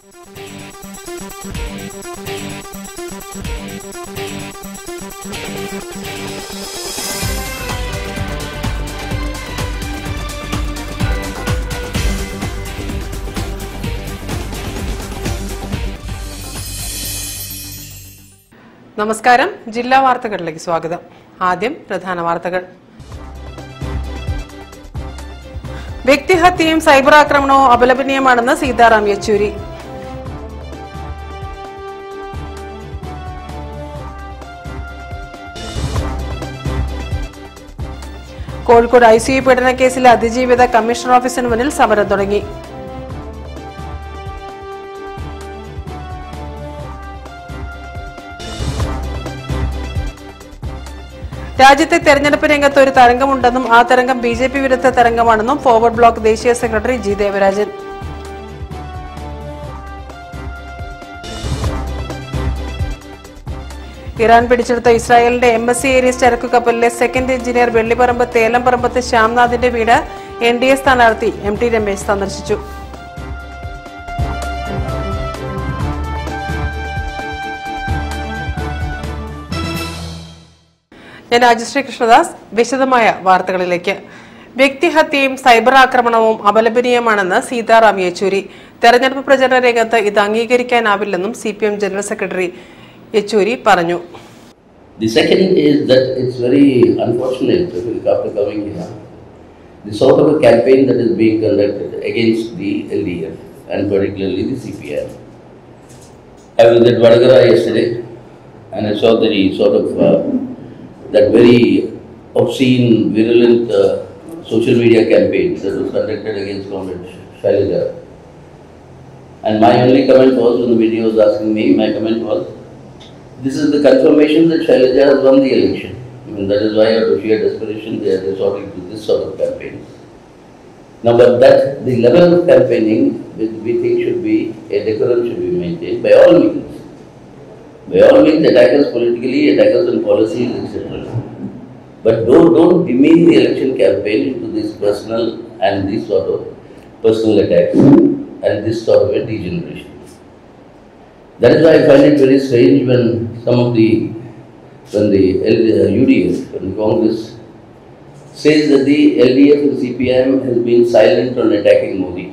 നമസ്കാരം ജില്ലാ വാർത്തകളിലേക്ക് സ്വാഗതം ആദ്യം പ്രധാന വാർത്തകൾ വ്യക്തിഹത്യയും സൈബർ ആക്രമണവും അപലപനീയമാണെന്ന് Sitaram Yechury Kozhikode I C U പീഡന കേസിലെ അതിജീവിത കമ്മീഷണർ ഓഫീസിന് മുന്നിൽ സമരം തുടങ്ങി രാജ്യത്തെ തെരഞ്ഞെടുപ്പ് രംഗത്ത് ഒരു തരംഗമുണ്ടെന്നും ആ തരംഗം ബി ജെ പി വിരുദ്ധ തരംഗമാണെന്നും ഫോർവേഡ് ബ്ലോക്ക് ദേശീയ സെക്രട്ടറി ജി ദേവരാജൻ ഇറാൻ പിടിച്ചെടുത്ത ഇസ്രായേലിന്റെ എം എസ് സി ഏരീസ് ചരക്കു കപ്പലിലെ സെക്കൻഡ് എഞ്ചിനീയർ വെള്ളിപ്പറമ്പ് തേലംപറമ്പത്ത് ശ്യാംനാഥിന്റെ വീട് എൻ ഡി എ സ്ഥാനാർത്ഥി എം ടി രമേശ് സന്ദർശിച്ചു ഞാൻ രാജശ്രീ കൃഷ്ണദാസ് വിശദമായ വാർത്തകളിലേക്ക് വ്യക്തിഹത്യയും സൈബർ ആക്രമണവും അപലപനീയമാണെന്ന് സീതാറാം യെച്ചൂരി തെരഞ്ഞെടുപ്പ് പ്രചരണ രംഗത്ത് ഇത് അംഗീകരിക്കാനാവില്ലെന്നും C P M general secretary Yechury പറഞ്ഞു The second is that it's very unfortunate that after coming here, the sort of a campaign that is being conducted against the LDF and particularly the CPM. I was at Vadagara yesterday and I saw the sort of uh, that very obscene, virulent uh, social media campaign that was conducted against Comrade Shailaja. And my only comment was when the video was asking me, my comment was, this is the confirmation that Shailaja has won the election. I mean, that is why out of sheer desperation they are resorting to this sort of campaign. Now, but that the level of campaigning which we think should be a decorum should be maintained by all means. By all means, attack us politically, attack us on policies, etc. But don't, don't demean the election campaign into this personal and this sort of personal attacks and this sort of a degeneration. That is why I find it very strange when some of the, when the L- uh, UDF, when the Congress says that the LDF and CPIM has been silent on attacking Modi.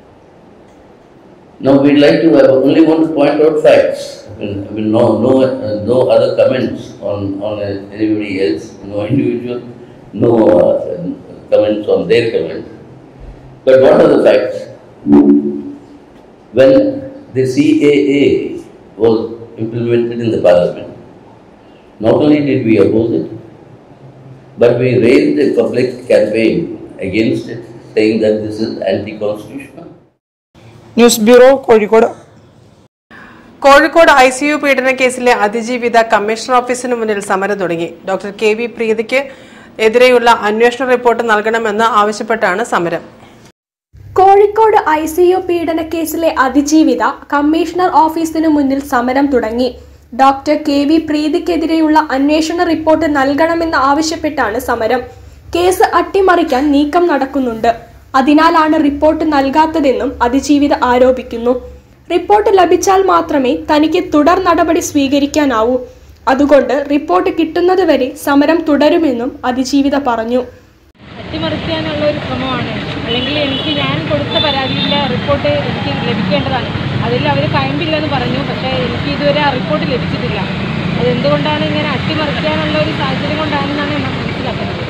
Now we'd like to, I only want to point out facts. I mean, I mean no, no, uh, no other comments on, on uh, anybody else, no individual, no uh, comments on their comments. But what are the facts? When the CAA was implemented in the parliament, not only did we oppose it, but we raised a public campaign against it, saying that this is anti-constitutional. News bureau Kozhikode Kozhikode I C U പീഡന കേസിലെ അതിജീവിത commissioner ഓഫീസിന് മുന്നിൽ സമരം തുടങ്ങി doctor K V പ്രീതിക്ക് എതിരെയുള്ള അന്വേഷണ റിപ്പോർട്ട് നൽകണമെന്ന് ആവശ്യപ്പെട്ടാണ് സമരം കോഴിക്കോട് ഐ സി യു പീഡന കേസിലെ അതിജീവിത കമ്മീഷണർ ഓഫീസിനു മുന്നിൽ സമരം തുടങ്ങി ഡോക്ടർ കെ വി പ്രീതിക്കെതിരെയുള്ള അന്വേഷണ റിപ്പോർട്ട് നൽകണമെന്ന് ആവശ്യപ്പെട്ടാണ് സമരം കേസ് അട്ടിമറിക്കാൻ നീക്കം നടക്കുന്നുണ്ട് അതിനാലാണ് റിപ്പോർട്ട് നൽകാത്തതെന്നും അതിജീവിത ആരോപിക്കുന്നു റിപ്പോർട്ട് ലഭിച്ചാൽ മാത്രമേ തനിക്ക് തുടർ നടപടി സ്വീകരിക്കാനാവൂ അതുകൊണ്ട് റിപ്പോർട്ട് കിട്ടുന്നതുവരെ സമരം തുടരുമെന്നും അതിജീവിത പറഞ്ഞു അട്ടിമറിക്കാനുള്ള ഒരു ശ്രമമാണ് അല്ലെങ്കിൽ എനിക്ക് ഞാൻ കൊടുത്ത പരാതിയിലെ റിപ്പോർട്ട് എനിക്ക് ലഭിക്കേണ്ടതാണ് അതിൽ അവർ കയമ്പില്ലെന്ന് പറഞ്ഞു പക്ഷേ എനിക്ക് ഇതുവരെ ആ റിപ്പോർട്ട് ലഭിച്ചിട്ടില്ല അതെന്തുകൊണ്ടാണ് ഇങ്ങനെ അട്ടിമറിക്കാനുള്ള ഒരു സാഹചര്യം കൊണ്ടാണെന്നാണ് ഞാൻ മനസ്സിലാക്കുന്നത്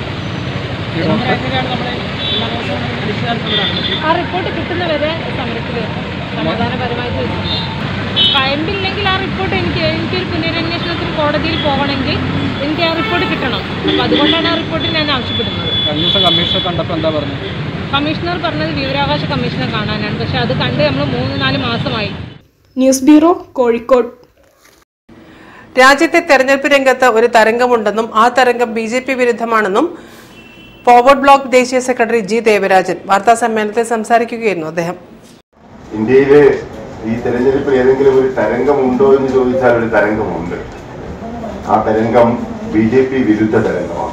ആ റിപ്പോർട്ട് കിട്ടുന്നവരെ സമരത്തിൽ സമാധാനപരമായിട്ട് കയമ്പില്ലെങ്കിൽ ആ റിപ്പോർട്ട് എനിക്ക് എനിക്കൊരു പുനരന്വേഷണത്തിന് കോടതിയിൽ പോകണമെങ്കിൽ എനിക്ക് ആ റിപ്പോർട്ട് കിട്ടണം അപ്പോൾ അതുകൊണ്ടാണ് ആ റിപ്പോർട്ട് ഞാൻ ആവശ്യപ്പെടുന്നത് കഴിഞ്ഞ ദിവസം കമ്മീഷണർ കണ്ടപ്പോൾ എന്താ പറഞ്ഞത് കമ്മീഷണർ പറഞ്ഞത് വിവരാവകാശ കമ്മീഷനെ കാണാനാണ് പക്ഷെ അത് കണ്ട് നമ്മൾ മൂന്ന് നാല് മാസമായി ന്യൂസ് ബ്യൂറോ കോഴിക്കോട് രാജ്യത്തെ തെരഞ്ഞെടുപ്പ് രംഗത്ത് ഒരു തരംഗമുണ്ടെന്നും ആ തരംഗം ബി ജെ പി വിരുദ്ധമാണെന്നും ഫോർവേഡ് ബ്ലോക്ക് ദേശീയ സെക്രട്ടറി ജി ദേവരാജൻ വാർത്താ സമ്മേളനത്തിൽ സംസാരിക്കുകയായിരുന്നു അദ്ദേഹം ഇന്ത്യയില് ഈ തെരഞ്ഞെടുപ്പിൽ ഏതെങ്കിലും ഒരു തരംഗമുണ്ടോ എന്ന് ചോദിച്ചാൽ ഒരു തരംഗമുണ്ട് ആ തരംഗം ബി ജെ പി വിരുദ്ധ തരംഗമാണ്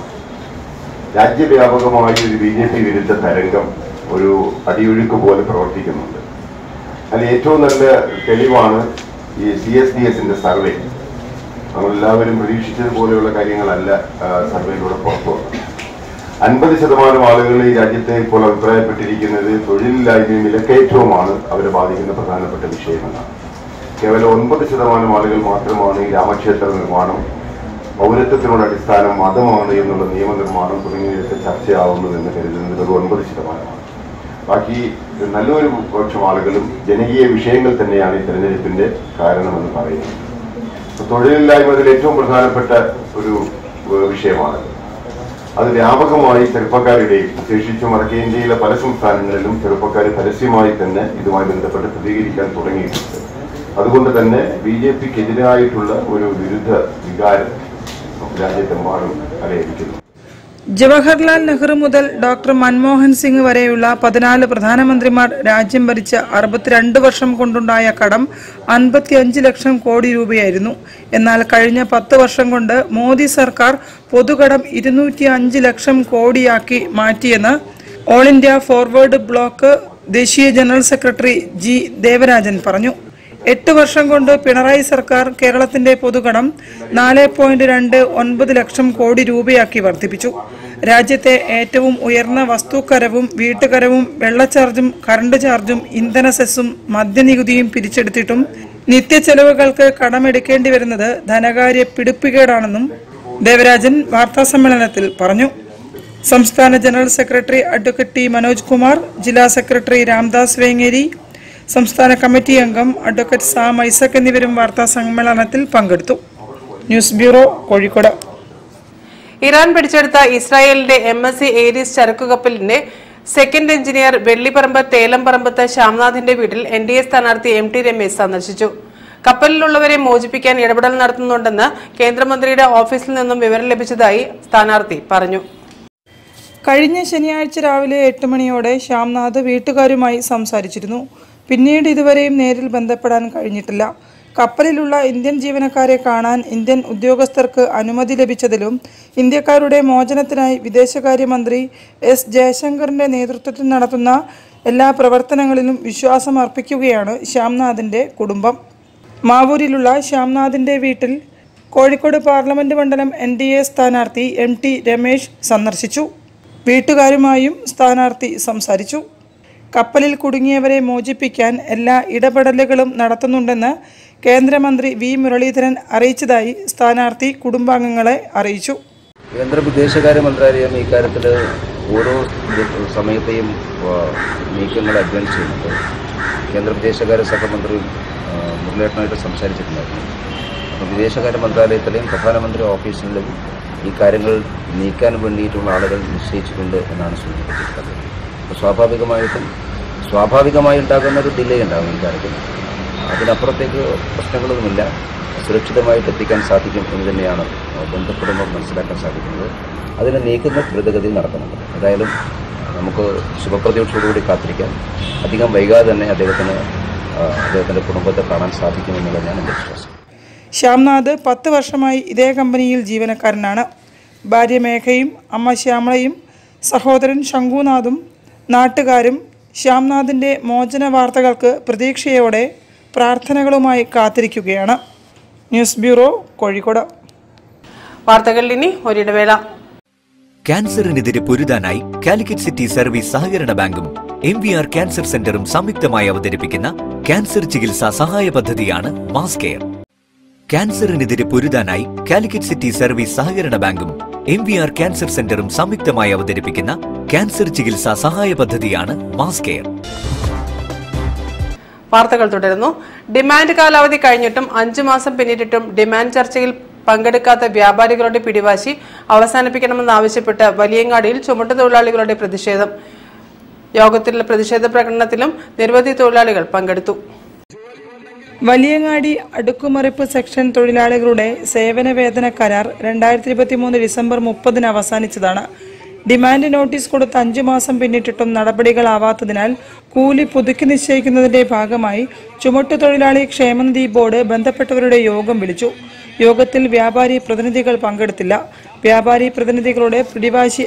രാജ്യവ്യാപകമായി ഒരു ബി ജെ പി വിരുദ്ധ തരംഗം ഒരു അടിയൊഴുക്ക് പോലെ പ്രവർത്തിക്കുന്നുണ്ട് അതിൽ ഏറ്റവും നല്ല തെളിവാണ് ഈ സി എസ് ഡി എസിന്റെ സർവേ നമ്മളെല്ലാവരും പ്രതീക്ഷിച്ചതുപോലെയുള്ള കാര്യങ്ങളല്ല ആ, സർവേയിലൂടെ പുറത്തു വന്നത് അൻപത് ശതമാനം ആളുകൾ ഈ രാജ്യത്തെ ഇപ്പോൾ അഭിപ്രായപ്പെട്ടിരിക്കുന്നത് തൊഴിലില്ലായ്മയും വിലക്കയറ്റവുമാണ് അവരെ ബാധിക്കുന്ന പ്രധാനപ്പെട്ട വിഷയമെന്നാണ് കേവലം ഒൻപത് ശതമാനം ആളുകൾ മാത്രമാണ് ഈ രാമക്ഷേത്ര നിർമ്മാണം പൗരത്വത്തിനുള്ള അടിസ്ഥാനം മതമാണ് എന്നുള്ള നിയമനിർമ്മാണം തുടങ്ങിയതൊക്കെ ചർച്ചയാവുന്നതെന്ന് കരുതുന്നത് ഒരു ഒൻപത് ശതമാനമാണ് ബാക്കി നല്ലൊരു പക്ഷം ആളുകളും ജനകീയ വിഷയങ്ങൾ തന്നെയാണ് ഈ തെരഞ്ഞെടുപ്പിന്റെ കാരണമെന്ന് പറയുന്നത് അപ്പൊ തൊഴിലില്ലായ്മ അതിൽ ഏറ്റവും പ്രധാനപ്പെട്ട ഒരു ഏഹ്, വിഷയമാണ് അത് വ്യാപകമായി ചെറുപ്പക്കാരുടെയും വിശേഷിച്ചും വടക്കേ ഇന്ത്യയിലെ പല സംസ്ഥാനങ്ങളിലും ചെറുപ്പക്കാർ പരസ്യമായി തന്നെ ഇതുമായി ബന്ധപ്പെട്ട് പ്രതികരിക്കാൻ തുടങ്ങിയിട്ടുണ്ട് അതുകൊണ്ട് തന്നെ ബി ജെ പിക്ക് എതിരായിട്ടുള്ള ഒരു വിരുദ്ധ വികാരം രാജ്യത്തെമ്പാടും അലയടിക്കുന്നു ജവഹർലാൽ നെഹ്റു മുതൽ ഡോക്ടർ മൻമോഹൻ സിംഗ് വരെയുള്ള പതിനാല് പ്രധാനമന്ത്രിമാർ രാജ്യം ഭരിച്ച അറുപത്തിരണ്ട് വർഷം കൊണ്ടുണ്ടായ കടം അൻപത്തിയഞ്ച് ലക്ഷം കോടി രൂപയായിരുന്നു എന്നാൽ കഴിഞ്ഞ പത്ത് വർഷം കൊണ്ട് മോദി സർക്കാർ പൊതുകടം ഇരുന്നൂറ്റി അഞ്ച് ലക്ഷം കോടിയാക്കി മാറ്റിയെന്ന് ഓൾ ഇന്ത്യ ഫോർവേഡ് ബ്ലോക്ക് ദേശീയ ജനറൽ സെക്രട്ടറി ജി ദേവരാജൻ പറഞ്ഞു എട്ട് വർഷം കൊണ്ട് പിണറായി സർക്കാർ കേരളത്തിന്റെ പൊതുകടം നാല് പോയിന്റ് രണ്ട് ഒൻപത് ലക്ഷം കോടി രൂപയാക്കി വർദ്ധിപ്പിച്ചു രാജ്യത്തെ ഏറ്റവും ഉയർന്ന വസ്തുക്കരവും വീട്ടുകരവും വെള്ളച്ചാർജും കറണ്ട് ചാർജും ഇന്ധന സെസ്സും മദ്യനികുതിയും പിരിച്ചെടുത്തിട്ടും നിത്യച്ചെലവുകൾക്ക് കടമെടുക്കേണ്ടി വരുന്നത് ധനകാര്യ പിടിപ്പുകേടാണെന്നും ദേവരാജൻ വാർത്താസമ്മേളനത്തിൽ പറഞ്ഞു സംസ്ഥാന general secretary advocate T Manoj Kumar ജില്ലാ സെക്രട്ടറി രാംദാസ് വേങ്ങേരി സംസ്ഥാന കമ്മിറ്റി അംഗം അഡ്വക്കേറ്റ് സാം ഐസക് എന്നിവരും വാർത്താ സമ്മേളനത്തിൽ പങ്കെടുത്തു ന്യൂസ് ബ്യൂറോ കോഴിക്കോട് ഇറാൻ പിടിച്ചെടുത്ത ഇസ്രായേലിന്റെ എം എസ് സി ഏരീസ് ചരക്കുകപ്പലിന്റെ സെക്കൻഡ് എഞ്ചിനീയർ വെള്ളിപ്പറമ്പ് തേലംപറമ്പത്ത് ശ്യാംനാഥിന്റെ വീട്ടിൽ എൻ ഡി എ സ്ഥാനാർത്ഥി എം ടി രമേശ് സന്ദർശിച്ചു കപ്പലിലുള്ളവരെ മോചിപ്പിക്കാൻ ഇടപെടൽ നടത്തുന്നുണ്ടെന്ന് കേന്ദ്രമന്ത്രിയുടെ ഓഫീസിൽ നിന്നും വിവരം ലഭിച്ചതായി സ്ഥാനാർത്ഥി പറഞ്ഞു കഴിഞ്ഞ ശനിയാഴ്ച രാവിലെ എട്ട് മണിയോടെ ശ്യാംനാഥ് വീട്ടുകാരുമായി സംസാരിച്ചിരുന്നു പിന്നീട് ഇതുവരെയും നേരിൽ ബന്ധപ്പെടാൻ കഴിഞ്ഞിട്ടില്ല കപ്പലിലുള്ള ഇന്ത്യൻ ജീവനക്കാരെ കാണാൻ ഇന്ത്യൻ ഉദ്യോഗസ്ഥർക്ക് അനുമതി ലഭിച്ചതിലും ഇന്ത്യക്കാരുടെ മോചനത്തിനായി വിദേശകാര്യമന്ത്രി എസ് ജയശങ്കറിന്റെ നേതൃത്വത്തിൽ നടത്തുന്ന എല്ലാ പ്രവർത്തനങ്ങളിലും വിശ്വാസം അർപ്പിക്കുകയാണ് ശ്യാംനാഥിന്റെ കുടുംബം മാവൂരിലുള്ള ശ്യാംനാഥിന്റെ വീട്ടിൽ കോഴിക്കോട് പാർലമെന്റ് മണ്ഡലം എൻ ഡി എ സ്ഥാനാർത്ഥി എം ടി രമേശ് സന്ദർശിച്ചു വീട്ടുകാരുമായും സ്ഥാനാർത്ഥി സംസാരിച്ചു കപ്പലിൽ കുടുങ്ങിയവരെ മോചിപ്പിക്കാൻ എല്ലാ ഇടപെടലുകളും നടത്തുന്നുണ്ടെന്ന് കേന്ദ്രമന്ത്രി വി മുരളീധരൻ അറിയിച്ചതായി സ്ഥാനാർത്ഥി കുടുംബാംഗങ്ങളെ അറിയിച്ചു കേന്ദ്ര വിദേശകാര്യ മന്ത്രാലയം ഇക്കാര്യത്തിൽ ഓരോ ദി- സമയത്തെയും ആ, നീക്കങ്ങൾ അഡ്വാൻസ് ചെയ്യുന്നുണ്ട് കേന്ദ്ര വിദേശകാര്യ സഹമന്ത്രി ആ, മുരളീധരനായിട്ട് സംസാരിച്ചിട്ടുണ്ടായിരുന്നു അപ്പോൾ വിദേശകാര്യ മന്ത്രാലയത്തിലെയും പ്രധാനമന്ത്രി ഓഫീസിലും ഈ കാര്യങ്ങൾ നീക്കാൻ വേണ്ടിയിട്ടുള്ള ആളുകൾ നിശ്ചയിച്ചിട്ടുണ്ട് എന്നാണ് സൂചിപ്പിച്ചിട്ടുള്ളത് അപ്പോൾ സ്വാഭാവികമായിട്ടും സ്വാഭാവികമായി ഉണ്ടാകുന്ന ഒരു ഡിലേ ഉണ്ടാകും ഈ കാര്യത്തിൽ അതിനപ്പുറത്തേക്ക് പ്രശ്നങ്ങളൊന്നുമില്ല സുരക്ഷിതമായിട്ട് എത്തിക്കാൻ സാധിക്കും എന്ന് തന്നെയാണ് ബന്ധപ്പെടുമ്പോൾ മനസ്സിലാക്കാൻ സാധിക്കുന്നത് അതിന് നീക്കങ്ങൾ ദ്രുതഗതിയിൽ നടക്കുന്നുണ്ട് ഏതായാലും നമുക്ക് ശുഭപ്രതീക്ഷയോടുകൂടി കാത്തിരിക്കാം അധികം വൈകാതെ തന്നെ അദ്ദേഹത്തിന് ആ, അദ്ദേഹത്തിൻ്റെ കുടുംബത്തെ കാണാൻ സാധിക്കുമെന്നുള്ളതാണ് എൻ്റെ വിശ്വാസം ശ്യാംനാഥ് പത്ത് വർഷമായി ഇതേ കമ്പനിയിൽ ജീവനക്കാരനാണ് ഭാര്യ മേഘയും അമ്മ ശ്യാമളയും സഹോദരൻ ശംഖുനാഥും നാട്ടുകാരും ശ്യാംനാഥിൻ്റെ മോചന വാർത്തകൾക്ക് പ്രതീക്ഷയോടെ പ്രാർത്ഥനകളുമായി കാത്തിരിക്കുകയാണ് ന്യൂസ് ബ്യൂറോ കോഴിക്കോട് വാർത്തകളിൽ ഇനി ഒരിടവേള ക്യാൻസറിനെതിരെ പൊരുതാനായി കാലിക്കറ്റ് സിറ്റി സർവീസ് സഹകരണ ബാങ്കും എം വി ആർ ക്യാൻസർ സെന്ററും സംയുക്തമായി അവതരിപ്പിക്കുന്ന ക്യാൻസർ ചികിത്സാ സഹായ പദ്ധതിയാണ് മാസ് കെയർ ക്യാൻസറിനെതിരെ പൊരുതാനായി കാലിക്കറ്റ് സിറ്റി സർവീസ് സഹകരണ ബാങ്കും എം വി ആർ ക്യാൻസർ സെന്ററും സംയുക്തമായി അവതരിപ്പിക്കുന്ന ക്യാൻസർ ചികിത്സാ സഹായ പദ്ധതിയാണ് മാസ് കെയർ വാർത്തകൾ തുടരുന്നു ഡിമാൻഡ് കാലാവധി കഴിഞ്ഞിട്ടും അഞ്ചു മാസം പിന്നിട്ടിട്ടും ഡിമാൻഡ് ചർച്ചയിൽ പങ്കെടുക്കാത്ത വ്യാപാരികളുടെ പിടിവാശി അവസാനിപ്പിക്കണമെന്നാവശ്യപ്പെട്ട് വലിയങ്ങാടിയിൽ ചുമട്ടുതൊഴിലാളികളുടെ പ്രതിഷേധം യോഗത്തിലുള്ള പ്രതിഷേധ പ്രകടനത്തിലും നിരവധി തൊഴിലാളികൾ പങ്കെടുത്തു വലിയങ്ങാടി അടുക്കുമറിപ്പ് സെക്ഷൻ തൊഴിലാളികളുടെ സേവന വേതന കരാർ രണ്ടായിരത്തി ഇരുപത്തി മൂന്ന് ഡിസംബർ മുപ്പതിന് അവസാനിച്ചതാണ് ഡിമാൻഡ് നോട്ടീസ് കൊടുത്ത് അഞ്ചു മാസം പിന്നിട്ടിട്ടും നടപടികളാവാത്തതിനാൽ കൂലി പുതുക്കി നിശ്ചയിക്കുന്നതിന്റെ ഭാഗമായി ചുമട്ടുതൊഴിലാളി ക്ഷേമനിധി ബോർഡ് ബന്ധപ്പെട്ടവരുടെ യോഗം വിളിച്ചു യോഗത്തിൽ വ്യാപാരി പ്രതിനിധികൾ പങ്കെടുത്തില്ല വ്യാപാരി പ്രതിനിധികളുടെ പിടിവാശി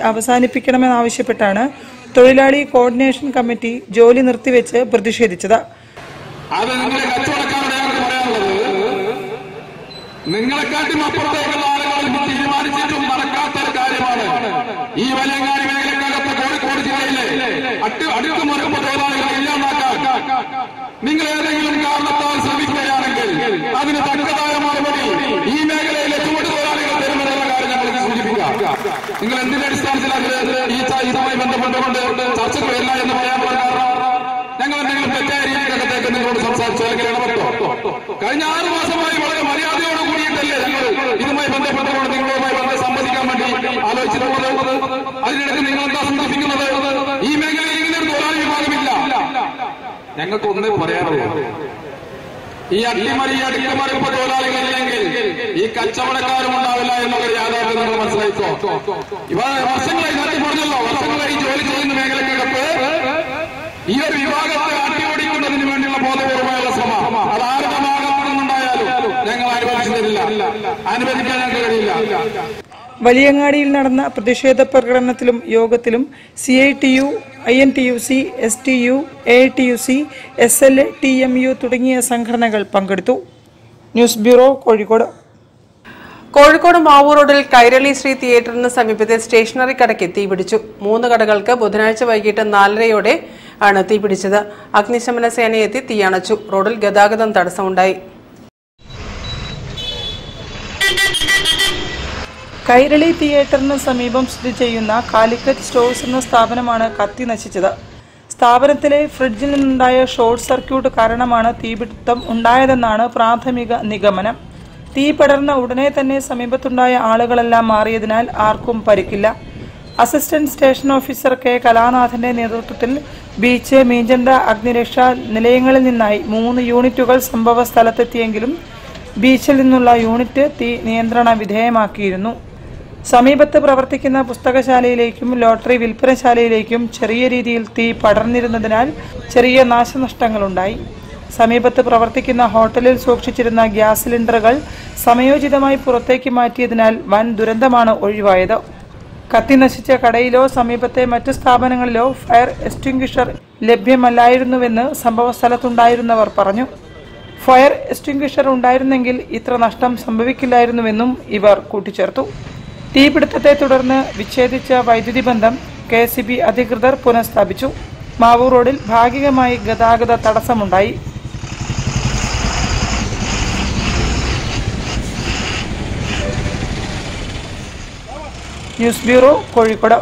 അവസാനിപ്പിക്കണമെന്നാവശ്യപ്പെട്ടാണ് തൊഴിലാളി കോർഡിനേഷൻ കമ്മിറ്റി ജോലി നിർത്തിവെച്ച് പ്രതിഷേധിച്ചത് അത് നിങ്ങളെ കച്ചവടക്കാരുടെ ഞങ്ങൾക്ക് പറയാനുള്ളത് നിങ്ങളെക്കാട്ടും അപ്പുറത്തേക്കുള്ള ആളുകൾ തീരുമാനിച്ചിട്ടും നടക്കാത്തൊരു കാര്യമാണ് ഈ വലിയങ്ങാടി മേഖലക്കകത്ത് കോഴിക്കോട് ജില്ലയിലെ അട്ട് അടുത്ത് മറുമ്പ് തൊഴിലാളികളെ ഇല്ലാതാക്കാൻ നിങ്ങൾ ഏതെങ്കിലും കാരണത്താൽ ശ്രമിക്കുകയാണെങ്കിൽ അതിന് തക്കതായ മറുപടി ഈ മേഖലയിലെ ചുവട് തൊഴിലാളികൾ തരുമെന്നുള്ള കാര്യം ഞങ്ങൾക്ക് സൂചിപ്പിക്കാം നിങ്ങൾ എന്തിന്റെ അടിസ്ഥാനത്തിലാണ് ഈ ച- ഇതുമായി ബന്ധപ്പെട്ടുകൊണ്ട് ചർച്ചയ്ക്ക് വരില്ല എന്ന് പറയാൻ കാരണം ഞങ്ങൾ എന്തെങ്കിലും തെറ്റായ രീതിക്കകത്തേക്ക് നിങ്ങളോട് സംസാരിച്ചു അല്ലെങ്കിൽ ഇടപെട്ടോ കഴിഞ്ഞ ആറ് മാസമായി വളരെ മര്യാദയോട് കൂടിയിട്ടല്ലേ ഞങ്ങൾ ഇതുമായി ബന്ധപ്പെട്ടുകൊണ്ട് നിങ്ങളുമായി വളരെ സംവദിക്കാൻ വേണ്ടി ആലോചിച്ചിട്ടുള്ളത് അതിനിടയ്ക്ക് നിങ്ങൾ എന്താ സൂചിപ്പിക്കുന്നത് ഈ മേഖലയിൽ ഇങ്ങനെ ഒരു തൊഴിലാളി വിഭാഗമില്ല ഞങ്ങൾക്ക് ഒന്നേ പറയാനുള്ളൂ ഈ അട്ടിമറി അടിക്കമറിപ്പ് തൊഴിലാളികളില്ലെങ്കിൽ ഈ കച്ചവടക്കാരും ഉണ്ടാവില്ല എന്നുള്ള യാഥാർത്ഥ്യം നിങ്ങൾ മനസ്സിലാക്കോ ഇവ വർഷങ്ങളായി നേരത്തെ പറഞ്ഞല്ലോ വർഷങ്ങളായി ജോലി ചെയ്യുന്ന മേഖലക്കകത്ത് ഈ ഒരു വിഭാഗത്തെ അട്ടിയോടിക്കുന്നതിന് വേണ്ടിയുള്ള ബോധപൂർവമായുള്ള ശ്രമം അത് ആരുടെ ഭാഗത്തു നിന്നുണ്ടായാലും ഞങ്ങൾ അനുവദിച്ചു തരില്ല അനുവദിക്കാൻ ഞങ്ങൾക്ക് കഴിയില്ല വലിയങ്ങാടിയിൽ നടന്ന പ്രതിഷേധ പ്രകടനത്തിലും യോഗത്തിലും C I T U I N T U C S T U A T U C S L A T M U തുടങ്ങിയ സംഘടനകൾ പങ്കെടുത്തു ന്യൂസ് ബ്യൂറോ കോഴിക്കോട് കോഴിക്കോട് മാവൂർ റോഡിൽ കൈരളി ശ്രീ തിയേറ്ററിന് സമീപത്തെ സ്റ്റേഷനറി കടയ്ക്ക് തീപിടിച്ചു മൂന്ന് കടകൾക്ക് ബുധനാഴ്ച വൈകിട്ട് നാലരയോടെ ആണ് തീപിടിച്ചത് അഗ്നിശമന സേനയെത്തി തീയണച്ചു റോഡിൽ ഗതാഗതം തടസ്സമുണ്ടായി കൈരളി തിയേറ്ററിന് സമീപം സ്ഥിതി ചെയ്യുന്ന കാലിക്കറ്റ് സ്റ്റോഴ്സ് എന്ന സ്ഥാപനമാണ് കത്തി നശിച്ചത് സ്ഥാപനത്തിലെ ഫ്രിഡ്ജിൽ നിന്നുണ്ടായ ഷോർട്ട് സർക്യൂട്ട് കാരണമാണ് തീപിടുത്തം ഉണ്ടായതെന്നാണ് പ്രാഥമിക നിഗമനം തീ പടർന്ന ഉടനെ തന്നെ സമീപത്തുണ്ടായ ആളുകളെല്ലാം മാറിയതിനാൽ ആർക്കും പരിക്കില്ല അസിസ്റ്റന്റ് സ്റ്റേഷൻ ഓഫീസർ കെ കലാനാഥന്റെ നേതൃത്വത്തിൽ ബീച്ച് മീഞ്ചന്ത അഗ്നിരക്ഷാ നിലയങ്ങളിൽ നിന്നായി മൂന്ന് യൂണിറ്റുകൾ സംഭവ സ്ഥലത്തെത്തിയെങ്കിലും ബീച്ചിൽ നിന്നുള്ള യൂണിറ്റ് തീ നിയന്ത്രണ വിധേയമാക്കിയിരുന്നു സമീപത്ത് പ്രവർത്തിക്കുന്ന പുസ്തകശാലയിലേക്കും ലോട്ടറി വിൽപ്പനശാലയിലേക്കും ചെറിയ രീതിയിൽ തീ പടർന്നിരുന്നതിനാൽ ചെറിയ നാശനഷ്ടങ്ങളുണ്ടായി സമീപത്ത് പ്രവർത്തിക്കുന്ന ഹോട്ടലിൽ സൂക്ഷിച്ചിരുന്ന ഗ്യാസ് സിലിണ്ടറുകൾ സമയോചിതമായി പുറത്തേക്ക് മാറ്റിയതിനാൽ വൻ ദുരന്തമാണ് ഒഴിവായത് കത്തി നശിച്ച കടയിലോ സമീപത്തെ മറ്റു സ്ഥാപനങ്ങളിലോ ഫയർ എക്സ്റ്റിംഗ്വിഷർ ലഭ്യമല്ലായിരുന്നുവെന്ന് സംഭവസ്ഥലത്തുണ്ടായിരുന്നവർ പറഞ്ഞു ഫയർ എക്സ്റ്റിംഗ്വിഷർ ഉണ്ടായിരുന്നെങ്കിൽ ഇത്ര നഷ്ടം സംഭവിക്കില്ലായിരുന്നുവെന്നും ഇവർ കൂട്ടിച്ചേർത്തു തീപിടുത്തത്തെ തുടർന്ന് വിച്ഛേദിച്ച വൈദ്യുതി ബന്ധം കെ സി ബി അധികൃതർ പുനഃസ്ഥാപിച്ചു മാവൂർ റോഡിൽ ഭാഗികമായി ഗതാഗത തടസ്സമുണ്ടായി ന്യൂസ് ബ്യൂറോ കോഴിക്കോട്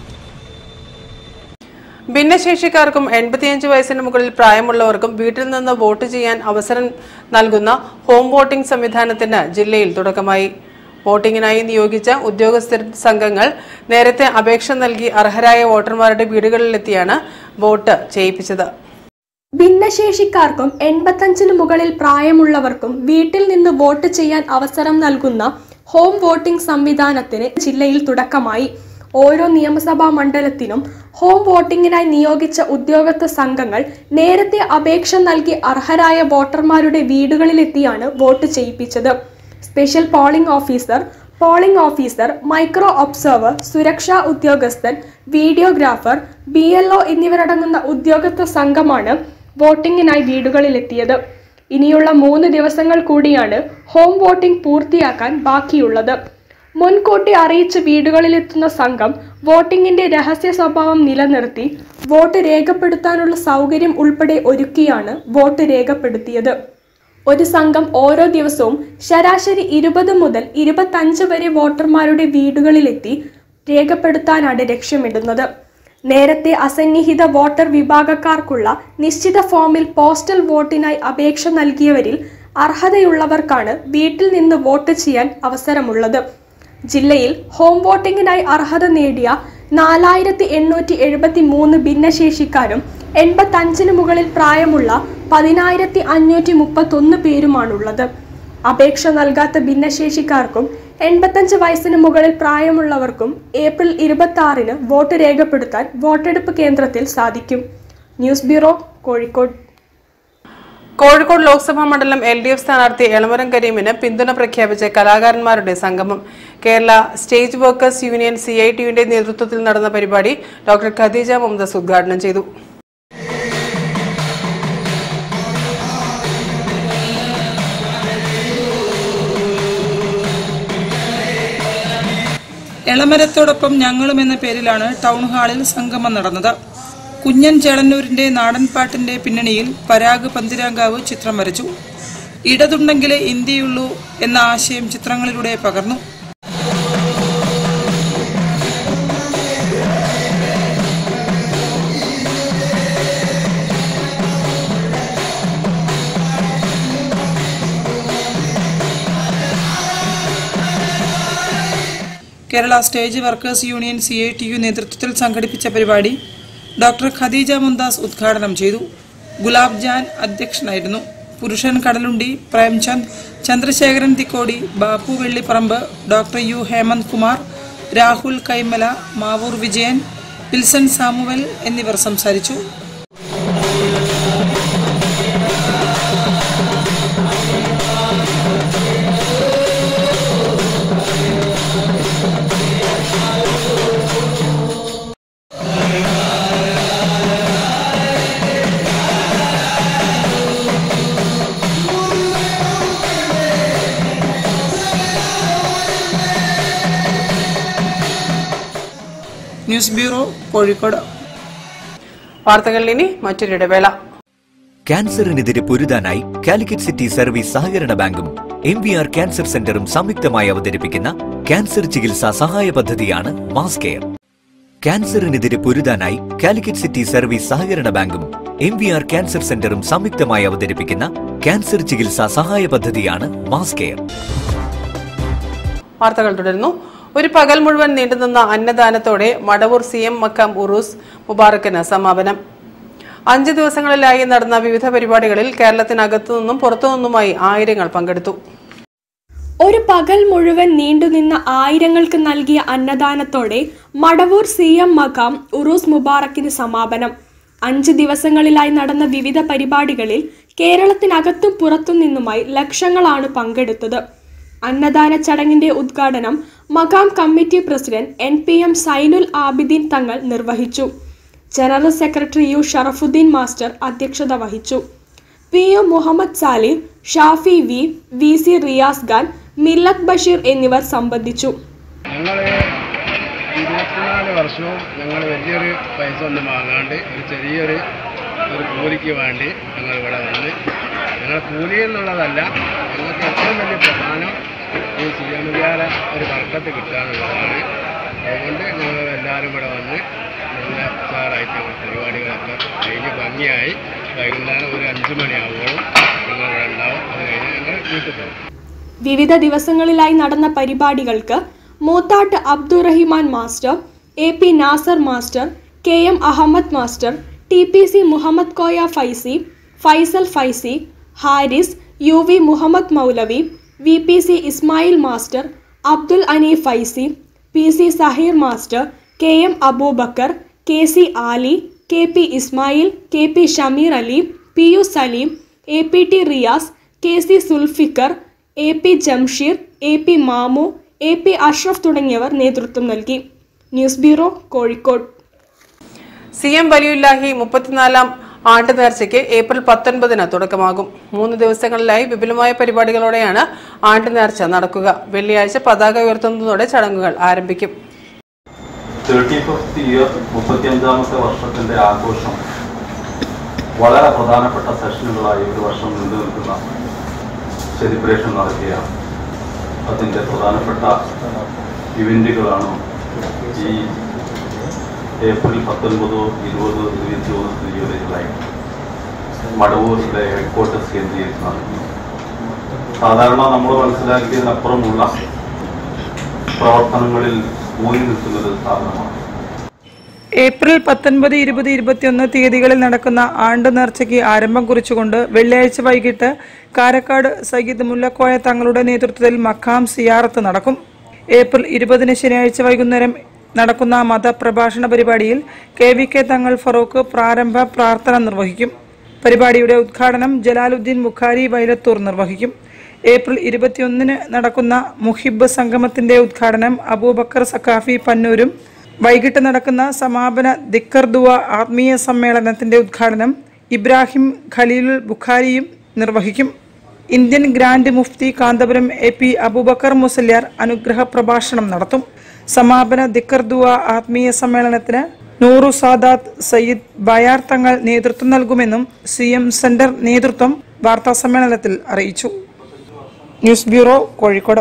ഭിന്നശേഷിക്കാർക്കും എൺപത്തിയഞ്ച് വയസ്സിന് മുകളിൽ പ്രായമുള്ളവർക്കും വീട്ടിൽ നിന്ന് വോട്ട് ചെയ്യാൻ അവസരം നൽകുന്ന ഹോം വോട്ടിംഗ് സംവിധാനത്തിന് ജില്ലയിൽ തുടക്കമായി വോട്ടിംഗിനായി നിയോഗിച്ച ഉദ്യോഗസ്ഥ സംഘങ്ങൾ നേരത്തെ അപേക്ഷ നൽകി അർഹരായ വോട്ടർമാരുടെ വീടുകളിലെത്തിയാണ് വോട്ട് ചെയ്യിപ്പിച്ചത് ഭിന്നശേഷിക്കാർക്കും എൺപത്തഞ്ചിന് മുകളിൽ പ്രായമുള്ളവർക്കും വീട്ടിൽ നിന്ന് വോട്ട് ചെയ്യാൻ അവസരം നൽകുന്ന ഹോം വോട്ടിംഗ് സംവിധാനത്തിന് ജില്ലയിൽ തുടക്കമായി ഓരോ നിയമസഭാ മണ്ഡലത്തിനും ഹോം വോട്ടിംഗിനായി നിയോഗിച്ച ഉദ്യോഗസ്ഥ സംഘങ്ങൾ നേരത്തെ അപേക്ഷ നൽകി അർഹരായ വോട്ടർമാരുടെ വീടുകളിലെത്തിയാണ് വോട്ട് ചെയ്യിപ്പിച്ചത് special polling officer polling officer micro observer സുരക്ഷാ ഉദ്യോഗസ്ഥൻ വീഡിയോഗ്രാഫർ ബി എൽ ഒ എന്നിവരടങ്ങുന്ന ഉദ്യോഗസ്ഥ സംഘമാണ് വോട്ടിംഗിനായി വീടുകളിലെത്തിയത് ഇനിയുള്ള മൂന്ന് ദിവസങ്ങൾ കൂടിയാണ് ഹോം വോട്ടിംഗ് പൂർത്തിയാക്കാൻ ബാക്കിയുള്ളത് മുൻകൂട്ടി അറിയിച്ച് വീടുകളിലെത്തുന്ന സംഘം വോട്ടിംഗിന്റെ രഹസ്യ സ്വഭാവം നിലനിർത്തി വോട്ട് രേഖപ്പെടുത്താനുള്ള സൗകര്യം ഉൾപ്പെടെ ഒരുക്കിയാണ് വോട്ട് രേഖപ്പെടുത്തിയത് ഒരു സംഘം ഓരോ ദിവസവും ശരാശരി ഇരുപത് മുതൽ ഇരുപത്തഞ്ച് വരെ വോട്ടർമാരുടെ വീടുകളിലെത്തി രേഖപ്പെടുത്താനാണ് ലക്ഷ്യമിടുന്നത് നേരത്തെ അസന്നിഹിത വോട്ടർ വിഭാഗക്കാർക്കുള്ള നിശ്ചിത ഫോമിൽ പോസ്റ്റൽ വോട്ടിനായി അപേക്ഷ നൽകിയവരിൽ അർഹതയുള്ളവർക്കാണ് വീട്ടിൽ നിന്ന് വോട്ട് ചെയ്യാൻ അവസരമുള്ളത് ജില്ലയിൽ ഹോം വോട്ടിംഗിനായി അർഹത നേടിയ നാലായിരത്തി എണ്ണൂറ്റി എഴുപത്തി മൂന്ന് ഭിന്നശേഷിക്കാരും എൺപത്തഞ്ചിന് മുകളിൽ പ്രായമുള്ള പതിനായിരത്തി അഞ്ഞൂറ്റി മുപ്പത്തൊന്ന് പേരുമാണുള്ളത് അപേക്ഷ നൽകാത്ത ഭിന്നശേഷിക്കാർക്കും എൺപത്തഞ്ച് വയസ്സിന് മുകളിൽ പ്രായമുള്ളവർക്കും ഏപ്രിൽ ഇരുപത്തി ആറിന് വോട്ട് രേഖപ്പെടുത്താൻ വോട്ടെടുപ്പ് കേന്ദ്രത്തിൽ സാധിക്കും ന്യൂസ് ബ്യൂറോ കോഴിക്കോട് കോഴിക്കോട് ലോക്സഭാ മണ്ഡലം എൽ ഡി എഫ് സ്ഥാനാർത്ഥി എളമരം കരീമിന് പിന്തുണ പ്രഖ്യാപിച്ച കലാകാരന്മാരുടെ സംഗമം Kerala stage workers union C I ടിയുടെ നേതൃത്വത്തിൽ നടന്ന പരിപാടി ഡോക്ടർ ഖദീജ മുംദസ് ഉദ്ഘാടനം ചെയ്തു എളമരത്തോടൊപ്പം ഞങ്ങളും എന്ന പേരിലാണ് ടൗൺ ഹാളിൽ സംഗമം നടന്നത് കുഞ്ഞൻ ചേളന്നൂരിന്റെ നാടൻപാട്ടിന്റെ പിന്നണിയിൽ പരാഗ് പന്തിരാങ്കാവ് ചിത്രം വരച്ചു ഇടതുണ്ടെങ്കിലേ ഇന്ത്യയുള്ളൂ എന്ന ആശയം ചിത്രങ്ങളിലൂടെ പകർന്നു Kerala stage workers union C I T U നേതൃത്വത്തിൽ സംഘടിപ്പിച്ച പരിപാടി ഡോക്ടർ ഖദീജ മുന്താസ് ഉദ്ഘാടനം ചെയ്തു ഗുലാബ് ജാൻ അധ്യക്ഷനായിരുന്നു Purushan Kadalundi Premchand Chandrasekharan Thikkodi Bappu Vellipparamba doctor U Hemanth Kumar Rahul Kaimala Mavoor Vijayan Wilson Samuel എന്നിവർ സംസാരിച്ചു ന്യൂസ് ബ്യൂറോ കോഴിക്കോട് വാർത്തകളിൽ ഇനി മറ്റൊരിടവേള ക്യാൻസറിനെതിരെ പൊരുതാനായി കാലിക്കറ്റ് സിറ്റി സർവീസ് സഹകരണ ബാങ്കും എം വി ആർ ക്യാൻസർ സെന്ററും സംയുക്തമായി അവതരിപ്പിക്കുന്ന ക്യാൻസർ ചികിത്സാ സഹായ പദ്ധതിയാണ് മാസ് കെയർ ക്യാൻസറിനെതിരെ പൊരുതാനായി കാലിക്കറ്റ് സിറ്റി സർവീസ് സഹകരണ ബാങ്കും എം വി ആർ ക്യാൻസർ സെന്ററും സംയുക്തമായി അവതരിപ്പിക്കുന്ന ക്യാൻസർ ചികിത്സാ സഹായ പദ്ധതിയാണ് മാസ് കെയർ വാർത്തകൾ തുടരുന്നു ഒരു പകൽ മുഴുവൻ നീണ്ടുനിന്ന അന്നദാനത്തോടെ മടവൂർ സി എം മക്കാം ഉറൂസ് മുബാറക്കിന് സമാപനം അഞ്ച് ദിവസങ്ങളിലായി നടന്ന വിവിധ പരിപാടികളിൽ കേരളത്തിനകത്തു നിന്നും പുറത്തുനിന്നുമായി ആയിരങ്ങൾ പങ്കെടുത്തു ഒരു പകൽ മുഴുവൻ നീണ്ടുനിന്ന ആയിരങ്ങൾക്ക് നൽകിയ അന്നദാനത്തോടെ മടവൂർ സി എം മഖാം ഉറൂസ് മുബാറക്കിന് സമാപനം അഞ്ച് ദിവസങ്ങളിലായി നടന്ന വിവിധ പരിപാടികളിൽ കേരളത്തിനകത്തും പുറത്തും നിന്നുമായി ലക്ഷങ്ങളാണ് പങ്കെടുത്തത് അന്നദാന ചടങ്ങിന്റെ ഉദ്ഘാടനം Maqam committee president N P M Zainul Abideen Thangal നിർവഹിച്ചു general secretary U Sharafuddin master അധ്യക്ഷത വഹിച്ചു P U Muhammad Salim Shafi V V C Riyas Khan Millath Basheer എന്നിവർ സംബന്ധിച്ചു ഞങ്ങൾ ഇരുപത്തിനാല് വർഷവും ഞങ്ങൾ വലിയൊരു പൈസ ഒന്നും വാങ്ങാണ്ട് ഒരു ചെറിയൊരു ഒരു കൂലിക്ക് വേണ്ടി ഞങ്ങൾ ഇവിടെ വന്ന് ഞങ്ങൾ കൂലി എന്നുള്ളതല്ല ഞങ്ങൾക്ക് ഏറ്റവും വലിയ പ്രധാനം ഈ സി എം വിദ്യാലയ ഒരു വർക്കത്ത് കിട്ടുക എന്നുള്ളതാണ് അതുകൊണ്ട് ഞങ്ങൾ എല്ലാവരും ഇവിടെ വന്ന് നല്ല ഉഷാറായിട്ട് ഞങ്ങൾ പരിപാടികളൊക്കെ കഴിഞ്ഞ് ഭംഗിയായി വൈകുന്നേരം ഒരു അഞ്ച് മണിയാവുമ്പോഴും ഞങ്ങൾ ഇവിടെ ഉണ്ടാവും അത് കഴിഞ്ഞ് ഞങ്ങൾ വീട്ടിൽ പോകും വിവിധ ദിവസങ്ങളിലായി നടന്ന പരിപാടികൾക്ക് Moothattu Abdurahiman master A P Nasar master K M Ahammed master T P C Muhammad Koya Faizy Faisal Faizy Haris U V Muhammad Moulavi V P C Ismail master Abdul Ani Faizy P C Saheer master K M Abubakar K C Ali K P Ismail K P Shameer Ali P U Saleem A P T Riyas K C Sulfikar A P Jamsheer A P Mamu A P Ashraf തുടങ്ങിയവർ നേതൃത്വം നൽകി news bureau Kozhikode C M Valiyullahi മുപ്പത്തിനാലാം ആണ്ട് നേർച്ചയ്ക്ക് April പത്തൊൻപതിന് തുടക്കമാകും മൂന്ന് ദിവസങ്ങളിലായി വിപുലമായ പരിപാടികളോടെയാണ് ആണ്ട് നേർച്ച നടക്കുക വെള്ളിയാഴ്ച പതാക ഉയർത്തുന്നതോടെ ചടങ്ങുകൾ ആരംഭിക്കും തേർട്ടി ഫിഫ്ത്ത് ഇയർ മുപ്പത്തിയഞ്ചാമത്തെ വർഷത്തിന്റെ ആഘോഷം വളരെ പ്രധാനപ്പെട്ട സെഷനുകളായി ഒരു വർഷം നീണ്ടു നിൽക്കുന്ന സെലിബ്രേഷൻ നടക്കുകയാണ് അതിൻ്റെ പ്രധാനപ്പെട്ട ഇവന്റുകളാണ് ഈ ഏപ്രിൽ പത്തൊൻപതോ ഇരുപതോ ഇരുപത്തി ഒന്ന് തീയതികളിലായി മടവൂരിലെ ഹെഡ്ക്വാർട്ടേഴ്സ് കേന്ദ്രീകരിച്ച് നടക്കുന്നു സാധാരണ നമ്മൾ മനസ്സിലാക്കിയതിനപ്പുറമുള്ള പ്രവർത്തനങ്ങളിൽ ഊന്നി നിൽക്കുന്നത് സ്ഥാപനമാണ് ഏപ്രിൽ പത്തൊൻപത് ഇരുപത് ഇരുപത്തിയൊന്ന് തീയതികളിൽ നടക്കുന്ന ആണ്ട് നേർച്ചയ്ക്ക് ആരംഭം കുറിച്ചുകൊണ്ട് വെള്ളിയാഴ്ച വൈകിട്ട് കാരക്കാട് സയ്യിദ് മുല്ലക്കോയ തങ്ങളുടെ നേതൃത്വത്തിൽ മഖാം സിയാറത്ത് നടക്കും ഏപ്രിൽ ഇരുപതിന് ശനിയാഴ്ച വൈകുന്നേരം നടക്കുന്ന മതപ്രഭാഷണ പരിപാടിയിൽ കെ വി കെ തങ്ങൾ ഫറൂഖ് പ്രാരംഭ പ്രാർത്ഥന നിർവഹിക്കും പരിപാടിയുടെ ഉദ്ഘാടനം ജലാലുദ്ദീൻ ബുഖാരി വൈലത്തൂർ നിർവഹിക്കും ഏപ്രിൽ ഇരുപത്തിയൊന്നിന് നടക്കുന്ന മുഹിബ് സംഗമത്തിന്റെ ഉദ്ഘാടനം അബൂബക്കർ സക്കാഫി പന്നൂരും വൈകിട്ട് നടക്കുന്ന സമാപന ദിക്കർ ദുവ ആത്മീയ സമ്മേളനത്തിന്റെ ഉദ്ഘാടനം ഇബ്രാഹിം ഖലീലുൽ ബുഖാരിയും നിർവഹിക്കും Indian grand Mufti Kanthapuram A P Abubakar Musliyar അനുഗ്രഹ പ്രഭാഷണം നടത്തും സമാപന ദിക്കർ ദുവ ആത്മീയ സമ്മേളനത്തിന് നൂറു സാദാത്ത് സയ്യിദ് ബയാർ തങ്ങൾ നേതൃത്വം നൽകുമെന്നും സി എം സെന്റർ നേതൃത്വം വാർത്താ സമ്മേളനത്തിൽ അറിയിച്ചു news bureau Kozhikode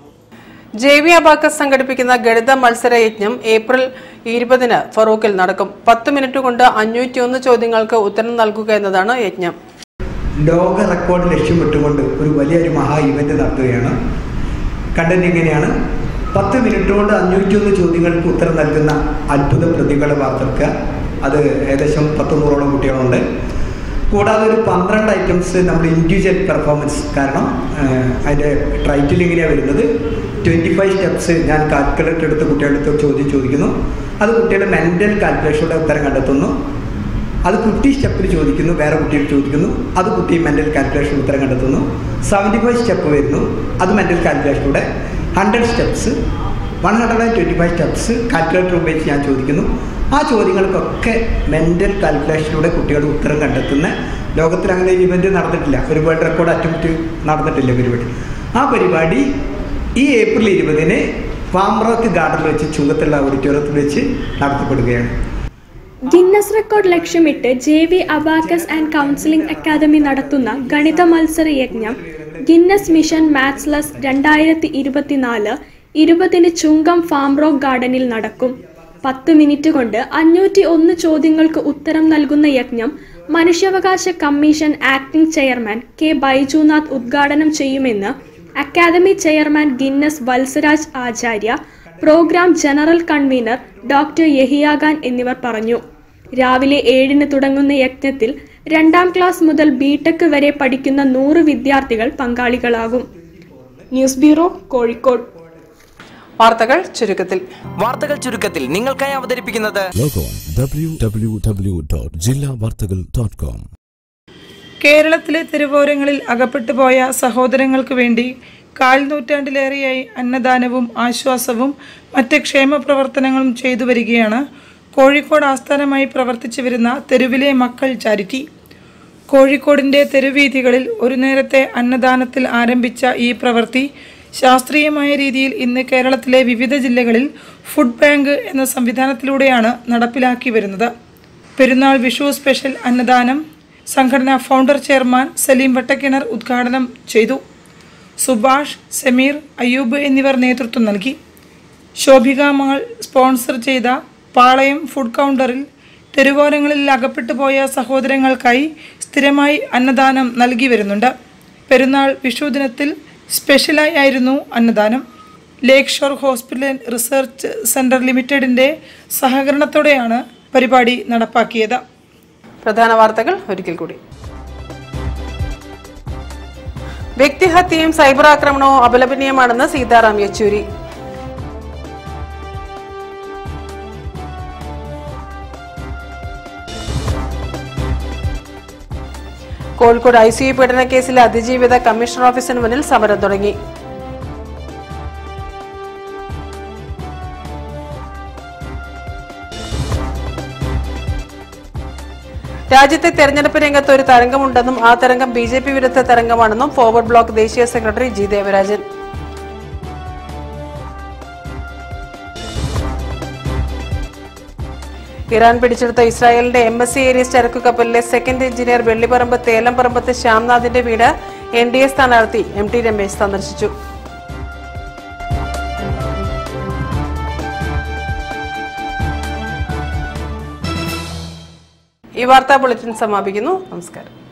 J V abacus സംഘടിപ്പിക്കുന്ന ഗണിത മത്സര യജ്ഞം ഏപ്രിൽ ഇരുപതിന് ഫറൂഖിൽ നടക്കും പത്ത് മിനിറ്റ് കൊണ്ട് അഞ്ഞൂറ്റിയൊന്ന് ചോദ്യങ്ങൾക്ക് ഉത്തരം നൽകുക എന്നതാണ് യജ്ഞം ലോക റെക്കോർഡ് ലക്ഷ്യമിട്ടുകൊണ്ട് ഒരു വലിയൊരു മഹാ ഇവന്റ് നടത്തുകയാണ് കണ്ടന്റ് ഇങ്ങനെയാണ് പത്ത് മിനിറ്റ് കൊണ്ട് അഞ്ഞൂറ്റിയൊന്ന് ചോദ്യങ്ങൾക്ക് ഉത്തരം നൽകുന്ന അത്ഭുത പ്രതികളെ വാർത്തെടുക്കുക അത് ഏകദേശം പത്ത് നൂറോളം കുട്ടികളുണ്ട് കൂടാതെ ഒരു പന്ത്രണ്ട് ഐറ്റംസ് നമ്മൾ ഇൻഡിവിജ്വൽ പെർഫോമൻസ് കാരണം ഏഹ്, അതിൻ്റെ ടൈറ്റിൽ ഇങ്ങനെയാണ് വരുന്നത് ട്വൻറ്റി ഫൈവ് സ്റ്റെപ്സ് ഞാൻ കാൽക്കുലേറ്റർ എടുത്ത് കുട്ടികളുടെ അടുത്ത് ചോദ്യം ചോദിക്കുന്നു അത് കുട്ടികളുടെ മെൻ്റൽ കാൽക്കുലേഷയുടെ ഉത്തരം കണ്ടെത്തുന്നു അത് ഫിഫ്റ്റി സ്റ്റെപ്പിൽ ചോദിക്കുന്നു വേറെ കുട്ടികൾ ചോദിക്കുന്നു അത് കുട്ടി മെൻ്റൽ കാൽക്കുലേഷൻ ഉത്തരം കണ്ടെത്തുന്നു സെവൻറ്റി ഫൈവ് സ്റ്റെപ്പ് വരുന്നു അത് മെൻ്റൽ കാൽക്കുലേഷനിലൂടെ hundred steps one hundred and twenty five steps calculator ഉപയോഗിച്ച് ഞാൻ ചോദിക്കുന്നു ആ ചോദ്യങ്ങൾക്കൊക്കെ മെൻ്റൽ കാൽക്കുലേഷനിലൂടെ കുട്ടികൾ ഉത്തരം കണ്ടെത്തുന്ന ലോകത്തിൽ അങ്ങനെ ഒരു ഇവൻറ്റ് നടന്നിട്ടില്ല ഒരു വേൾഡ് റെക്കോർഡ് അറ്റംപ്റ്റ് നടന്നിട്ടില്ല പരിപാടി ആ പരിപാടി ഈ ഏപ്രിൽ ഇരുപതിന് ഫാംറോക്ക് ഗാർഡനിൽ വെച്ച് ചുങ്കത്തുള്ള ഓഡിറ്റോറിയത്തിൽ വെച്ച് നടത്തപ്പെടുകയാണ് ഗിന്നസ് റെക്കോർഡ് ലക്ഷ്യമിട്ട് J V abacus and counselling academy നടത്തുന്ന ഗണിത മത്സര യജ്ഞം ഗിന്നസ് മിഷൻ മാത്സ്ലസ് രണ്ടായിരത്തി ഇരുപത്തിനാല് ഇരുപതിന് ചുങ്കം ഫാം റോക്ക് ഗാർഡനിൽ നടക്കും പത്ത് മിനിറ്റ് കൊണ്ട് അഞ്ഞൂറ്റി ഒന്ന് ചോദ്യങ്ങൾക്ക് ഉത്തരം നൽകുന്ന യജ്ഞം മനുഷ്യാവകാശ commission acting chairman K Baijunath ഉദ്ഘാടനം ചെയ്യുമെന്ന് academy chairman Guinness Valsaraj Acharya programme general convener doctor Yahiyakhan എന്നിവർ പറഞ്ഞു രാവിലെ ഏഴിന് തുടങ്ങുന്ന യജ്ഞത്തിൽ രണ്ടാം ക്ലാസ് മുതൽ ബിടെക് വരെ പഠിക്കുന്ന നൂറ് വിദ്യാർത്ഥികൾ പങ്കാളികളാകും ന്യൂസ് ബ്യൂറോ കോഴിക്കോട് വാർത്തകൾ ചുരുക്കത്തിൽ വാർത്തകൾ ചുരുക്കത്തിൽ നിങ്ങൾക്കായി അവതരിപ്പിക്കുന്നത് www.jillavartagal.com കേരളത്തിലെ തെരുവോരങ്ങളിൽ അകപ്പെട്ടുപോയ സഹോദരങ്ങൾക്ക് വേണ്ടി കാൽ നൂറ്റാണ്ടിലേറെയായി അന്നദാനവും ആശ്വാസവും മറ്റ് ക്ഷേമ പ്രവർത്തനങ്ങളും ചെയ്തു വരികയാണ് കോഴിക്കോട് ആസ്ഥാനമായി പ്രവർത്തിച്ചു വരുന്ന തെരുവിലെ മക്കൾ ചാരിറ്റി കോഴിക്കോടിൻ്റെ തെരുവീഥികളിൽ ഒരു നേരത്തെ അന്നദാനത്തിൽ ആരംഭിച്ച ഈ പ്രവൃത്തി ശാസ്ത്രീയമായ രീതിയിൽ ഇന്ന് കേരളത്തിലെ വിവിധ ജില്ലകളിൽ ഫുഡ് ബാങ്ക് എന്ന സംവിധാനത്തിലൂടെയാണ് നടപ്പിലാക്കി വരുന്നത് പെരുന്നാൾ വിഷു സ്പെഷ്യൽ അന്നദാനം സംഘടനാ ഫൗണ്ടർ ചെയർമാൻ സലീം വട്ടക്കിണർ ഉദ്ഘാടനം ചെയ്തു സുഭാഷ് സമീർ അയ്യൂബ് എന്നിവർ നേതൃത്വം നൽകി ശോഭിക മാൾ സ്പോൺസർ ചെയ്ത പാളയം ഫുഡ് കൗണ്ടറിൽ തെരുവോരങ്ങളിൽ അകപ്പെട്ടു പോയ സഹോദരങ്ങൾക്കായി സ്ഥിരമായി അന്നദാനം നൽകി വരുന്നുണ്ട് പെരുന്നാൾ വിഷു ദിനത്തിൽ സ്പെഷ്യലായി ആയിരുന്നു അന്നദാനം lake shore hospital research centre ലിമിറ്റഡിന്റെ സഹകരണത്തോടെയാണ് പരിപാടി നടപ്പാക്കിയത് പ്രധാന വാർത്തകൾ ഒരിക്കൽ കൂടി വ്യക്തിഹത്യയും സൈബർ ആക്രമണവും അപലപനീയമാണെന്ന് Sitaram Yechury Kozhikode I C U പീഡന കേസിലെ അതിജീവിത കമ്മീഷണർ ഓഫീസിന് മുന്നിൽ സമരം തുടങ്ങി രാജ്യത്തെ തെരഞ്ഞെടുപ്പ് രംഗത്ത് ഒരു തരംഗമുണ്ടെന്നും ആ തരംഗം ബി ജെ പി വിരുദ്ധ തരംഗമാണെന്നും ഫോർവേഡ് ബ്ലോക്ക് ദേശീയ സെക്രട്ടറി ജി ദേവരാജൻ ഇറാൻ പിടിച്ചെടുത്ത ഇസ്രായേലിന്റെ എം എസ് സി ഏരിയസ് ചരക്കു കപ്പലിലെ സെക്കൻഡ് എഞ്ചിനീയർ വെള്ളിപ്പറമ്പ് തേലംപറമ്പത്ത് ശ്യാംനാഥിന്റെ വീട് എൻ ഡി എ സ്ഥാനാർത്ഥി എം ടി രമേശ് സന്ദർശിച്ചു ഈ വാർത്താ ബുള്ളറ്റിൻ സമാപിക്കുന്നു നമസ്കാരം